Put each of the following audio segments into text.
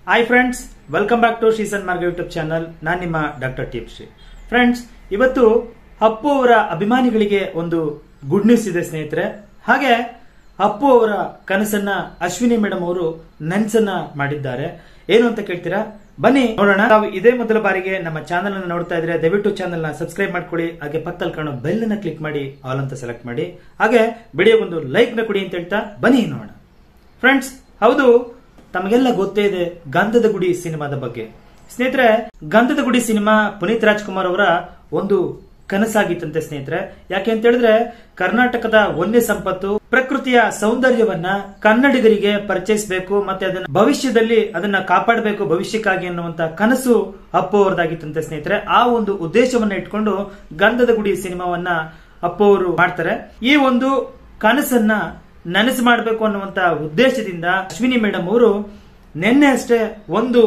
hi friends welcome back to ಶ್ರೀಸನ್ ಮಾರ್ಗ YouTube channel ನಾನು ನಿಮ್ಮ ಡಾಕ್ಟರ್ ಟಿಪ್ ಶ್ರೀ ಫ್ರೆಂಡ್ಸ್ ಇವತ್ತು ಅಪ್ಪು ಅವರ ಅಭಿಮಾನಿಗಳಿಗೆ ಒಂದು ಗುಡ್ ನ್ಯೂಸ್ ಇದೆ ಸ್ನೇಹಿತರೆ ಹಾಗೆ ಅಪ್ಪು ಅವರ ಕನಸನ್ನ ಅಶ್ವಿನಿ ಮೇಡಮ್ ಅವರು ನೆನ್ಸನ್ನ ಮಾಡಿದ್ದಾರೆ ಏನು ಅಂತ ಕೇಳ್ತೀರಾ ಬನ್ನಿ ನೋಡೋಣ ನಾವು ಇದೇ ಮೊದಲ ಬಾರಿಗೆ ನಮ್ಮ ಚಾನಲ್ ಅನ್ನು ನೋಡ್ತಾ ಇದ್ರೆ ದಯವಿಟ್ಟು ಚಾನಲ್ ನ ಸಬ್ಸ್ಕ್ರೈಬ್ ಮಾಡ್ಕೊಳ್ಳಿ ಹಾಗೆ ಪಕ್ಕದಲ್ಲಿ ಕಾಣೋ ಬೆಲ್ ಅನ್ನ ಕ್ಲಿಕ್ ಮಾಡಿ ಆಲ್ ಅಂತ ಸೆಲೆಕ್ಟ್ ಮಾಡಿ ಹಾಗೆ ವಿಡಿಯೋ ಒಂದು ಲೈಕ್ ನ ಕೊಡಿ ಅಂತ ಹೇಳ್ತಾ ಬನ್ನಿ ನೋಡೋಣ ಫ್ರೆಂಡ್ಸ್ ಹೌದು ತಮಗೆಲ್ಲ ಗೊತ್ತೇ ಇದೆ ಗಂಧದ ಗುಡಿ ಸಿನಿಮಾದ ಬಗ್ಗೆ ಸ್ನೇಹಿತರೆ ಗಂಧದ ಗುಡಿ ಸಿನಿಮಾ ಪುನೀತ್ ರಾಜ್ಕುಮಾರ್ ಅವರ ಒಂದು ಕನಸಾಗಿತ್ತಂತೆ ಸ್ನೇಹಿತರೆ ಯಾಕೆ ಅಂತ ಹೇಳಿದ್ರೆ ಕರ್ನಾಟಕದ ವನ್ಯ ಸಂಪತ್ತು ಪ್ರಕೃತಿಯ ಸೌಂದರ್ಯವನ್ನ ಕನ್ನಡಿಗರಿಗೆ ಪರಿಚಯಿಸಬೇಕು ಮತ್ತೆ ಅದನ್ನ ಭವಿಷ್ಯದಲ್ಲಿ ಅದನ್ನ ಕಾಪಾಡಬೇಕು ಭವಿಷ್ಯಕ್ಕಾಗಿ ಅನ್ನುವಂತ ಕನಸು ಅಪ್ಪು ಅವರದಾಗಿತ್ತಂತೆ ಸ್ನೇಹಿತರೆ ಆ ಒಂದು ಉದ್ದೇಶವನ್ನ ಇಟ್ಕೊಂಡು ಗಂಧದ ಗುಡಿ ಸಿನಿಮಾವನ್ನ ಅಪ್ಪು ಅವರು ಮಾಡ್ತಾರೆ ಈ ಒಂದು ಕನಸನ್ನ ನನಸು ಮಾಡಬೇಕು ಅನ್ನುವಂತ ಉದ್ದೇಶದಿಂದ ಅಶ್ವಿನಿ ಮೇಡಮ್ ಅವರು ನಿನ್ನೆ ಅಷ್ಟೇ ಒಂದು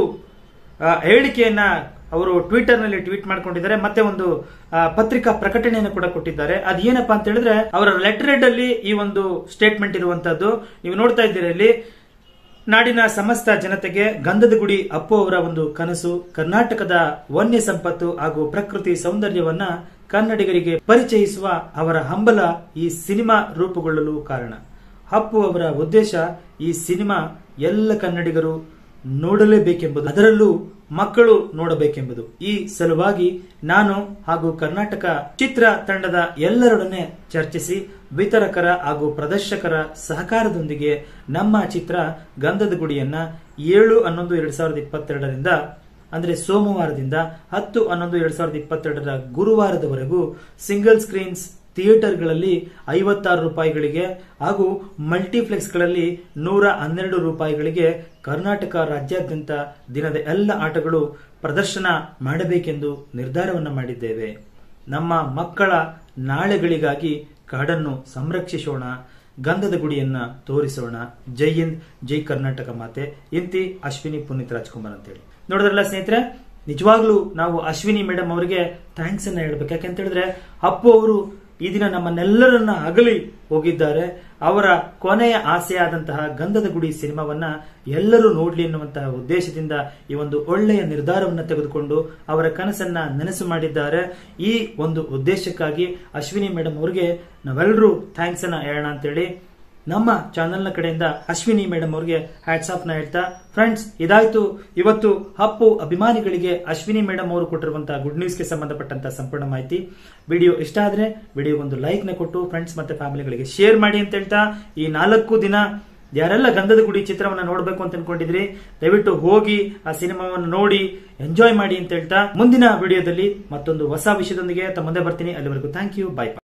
ಆ, ಹೇಳಿಕೆಯನ್ನ ಅವರು ಟ್ವಿಟರ್ ನಲ್ಲಿ ಟ್ವೀಟ್ ಮಾಡ್ಕೊಂಡಿದ್ದಾರೆ ಮತ್ತೆ ಒಂದು ಆ, ಪತ್ರಿಕಾ ಪ್ರಕಟಣೆಯನ್ನು ಕೂಡ ಕೊಟ್ಟಿದ್ದಾರೆ ಅದು ಏನಪ್ಪಾ ಅಂತ ಹೇಳಿದ್ರೆ ಅವರ ಲೆಟರ್ ಹೆಡ್ ಅಲ್ಲಿ ಈ ಒಂದು ಸ್ಟೇಟ್ಮೆಂಟ್ ಇರುವಂತದ್ದು ನೀವು ನೋಡ್ತಾ ಇದ್ದೀರಿ ಇಲ್ಲಿ ನಾಡಿನ ಸಮಸ್ತ ಜನತೆಗೆ ಗಂಧದ ಗುಡಿ ಅಪ್ಪು ಅವರ ಒಂದು ಕನಸು ಕರ್ನಾಟಕದ ವನ್ಯ ಸಂಪತ್ತು ಹಾಗೂ ಪ್ರಕೃತಿ ಸೌಂದರ್ಯವನ್ನ ಕನ್ನಡಿಗರಿಗೆ ಪರಿಚಯಿಸುವ ಅವರ ಹಂಬಲ ಈ ಸಿನಿಮಾ ರೂಪುಗೊಳ್ಳಲು ಕಾರಣ ಅಪ್ಪು ಅವರ ಉದ್ದೇಶ ಈ ಸಿನಿಮಾ ಎಲ್ಲ ಕನ್ನಡಿಗರು ನೋಡಲೇಬೇಕೆಂಬುದು ಅದರಲ್ಲೂ ಮಕ್ಕಳು ನೋಡಬೇಕೆಂಬುದು ಈ ಸಲುವಾಗಿ ನಾನು ಹಾಗೂ ಕರ್ನಾಟಕ ಚಿತ್ರ ತಂಡದ ಎಲ್ಲರೊಡನೆ ಚರ್ಚಿಸಿ ವಿತರಕರ ಹಾಗೂ ಪ್ರದರ್ಶಕರ ಸಹಕಾರದೊಂದಿಗೆ ನಮ್ಮ ಚಿತ್ರ ಗಂಧದ ಗುಡಿಯನ್ನ ಏಳು ಹನ್ನೊಂದು ಎರಡ್ ಸಾವಿರದ ಇಪ್ಪತ್ತೆರಡರಿಂದ ಅಂದ್ರೆ ಸೋಮವಾರದಿಂದ ಹತ್ತು ಹನ್ನೊಂದು ಎರಡ್ ಸಾವಿರದ ಇಪ್ಪತ್ತೆರಡರ ಗುರುವಾರದವರೆಗೂ ಸಿಂಗಲ್ ಸ್ಕ್ರೀನ್ಸ್ ಥಿಯೇಟರ್ಗಳಲ್ಲಿ ಐವತ್ತಾರು ರೂಪಾಯಿಗಳಿಗೆ ಹಾಗೂ ಮಲ್ಟಿಪ್ಲೆಕ್ಸ್ಗಳಲ್ಲಿ ನೂರ ಹನ್ನೆರಡು ರೂಪಾಯಿಗಳಿಗೆ ಕರ್ನಾಟಕ ರಾಜ್ಯಾದ್ಯಂತ ದಿನದ ಎಲ್ಲ ಆಟಗಳು ಪ್ರದರ್ಶನ ಮಾಡಬೇಕೆಂದು ನಿರ್ಧಾರವನ್ನು ಮಾಡಿದ್ದೇವೆ ನಮ್ಮ ಮಕ್ಕಳ ನಾಳೆಗಳಿಗಾಗಿ ಕಾಡನ್ನು ಸಂರಕ್ಷಿಸೋಣ ಗಂಧದ ಗುಡಿಯನ್ನ ತೋರಿಸೋಣ ಜೈ ಹಿಂದ್ ಜೈ ಕರ್ನಾಟಕ ಮಾತೆ ಇಂತಿ ಅಶ್ವಿನಿ ಪುನೀತ್ ರಾಜ್ಕುಮಾರ್ ಅಂತೇಳಿ ನೋಡಿದ್ರಲ್ಲ ಸ್ನೇಹಿತರೆ ನಿಜವಾಗ್ಲೂ ನಾವು ಅಶ್ವಿನಿ ಮೇಡಮ್ ಅವರಿಗೆ ಥ್ಯಾಂಕ್ಸ್ ಅನ್ನ ಹೇಳ್ಬೇಕು ಯಾಕಂತ ಹೇಳಿದ್ರೆ ಅಪ್ಪು ಅವರು ಈ ದಿನ ನಮ್ಮನ್ನೆಲ್ಲರನ್ನ ಅಗಲಿ ಹೋಗಿದ್ದಾರೆ ಅವರ ಕೊನೆಯ ಆಸೆಯಾದಂತಹ ಗಂಧದ ಗುಡಿ ಸಿನಿಮಾವನ್ನ ಎಲ್ಲರೂ ನೋಡ್ಲಿ ಎನ್ನುವಂತಹ ಉದ್ದೇಶದಿಂದ ಈ ಒಂದು ಒಳ್ಳೆಯ ನಿರ್ಧಾರವನ್ನು ತೆಗೆದುಕೊಂಡು ಅವರ ಕನಸನ್ನ ನೆನಸು ಮಾಡಿದ್ದಾರೆ ಈ ಒಂದು ಉದ್ದೇಶಕ್ಕಾಗಿ ಅಶ್ವಿನಿ ಮೇಡಮ್ ಅವರಿಗೆ ನಾವೆಲ್ಲರೂ ಥ್ಯಾಂಕ್ಸ್ ಅನ್ನ ಹೇಳೋಣ ಅಂತೇಳಿ ನಮ್ಮ ಚಾನೆಲ್ನ ಕಡೆಯಿಂದ ಅಶ್ವಿನಿ ಮೇಡಮ್ ಅವರಿಗೆ ಹ್ಯಾಟ್ಸ್ ಆಫ್ ನ ಹೇಳ್ತಾ ಫ್ರೆಂಡ್ಸ್ ಇದಾಯ್ತು ಇವತ್ತು ಹಪ್ಪು ಅಭಿಮಾನಿಗಳಿಗೆ ಅಶ್ವಿನಿ ಮೇಡಮ್ ಅವರು ಕೊಟ್ಟಿರುವಂತಹ ಗುಡ್ ನ್ಯೂಸ್ಗೆ ಸಂಬಂಧಪಟ್ಟಂತ ಸಂಪೂರ್ಣ ಮಾಹಿತಿ ವಿಡಿಯೋ ಇಷ್ಟ ಆದ್ರೆ ವಿಡಿಯೋ ಒಂದು ಲೈಕ್ ನ ಕೊಟ್ಟು ಫ್ರೆಂಡ್ಸ್ ಮತ್ತೆ ಫ್ಯಾಮಿಲಿಗಳಿಗೆ ಶೇರ್ ಮಾಡಿ ಅಂತ ಹೇಳ್ತಾ ಈ ನಾಲ್ಕು ದಿನ ಯಾರೆಲ್ಲ ಗಂಧದ ಗುಡಿ ಚಿತ್ರವನ್ನ ನೋಡಬೇಕು ಅಂತ ಅನ್ಕೊಂಡಿದ್ರಿ ದಯವಿಟ್ಟು ಹೋಗಿ ಆ ಸಿನಿಮಾವನ್ನು ನೋಡಿ ಎಂಜಾಯ್ ಮಾಡಿ ಅಂತ ಹೇಳ್ತಾ ಮುಂದಿನ ವಿಡಿಯೋದಲ್ಲಿ ಮತ್ತೊಂದು ಹೊಸ ವಿಷಯದೊಂದಿಗೆ ತಮ್ಮ ಮುಂದೆ ಬರ್ತೀನಿ ಅಲ್ಲಿವರೆಗೂ ಥ್ಯಾಂಕ್ ಯು ಬೈ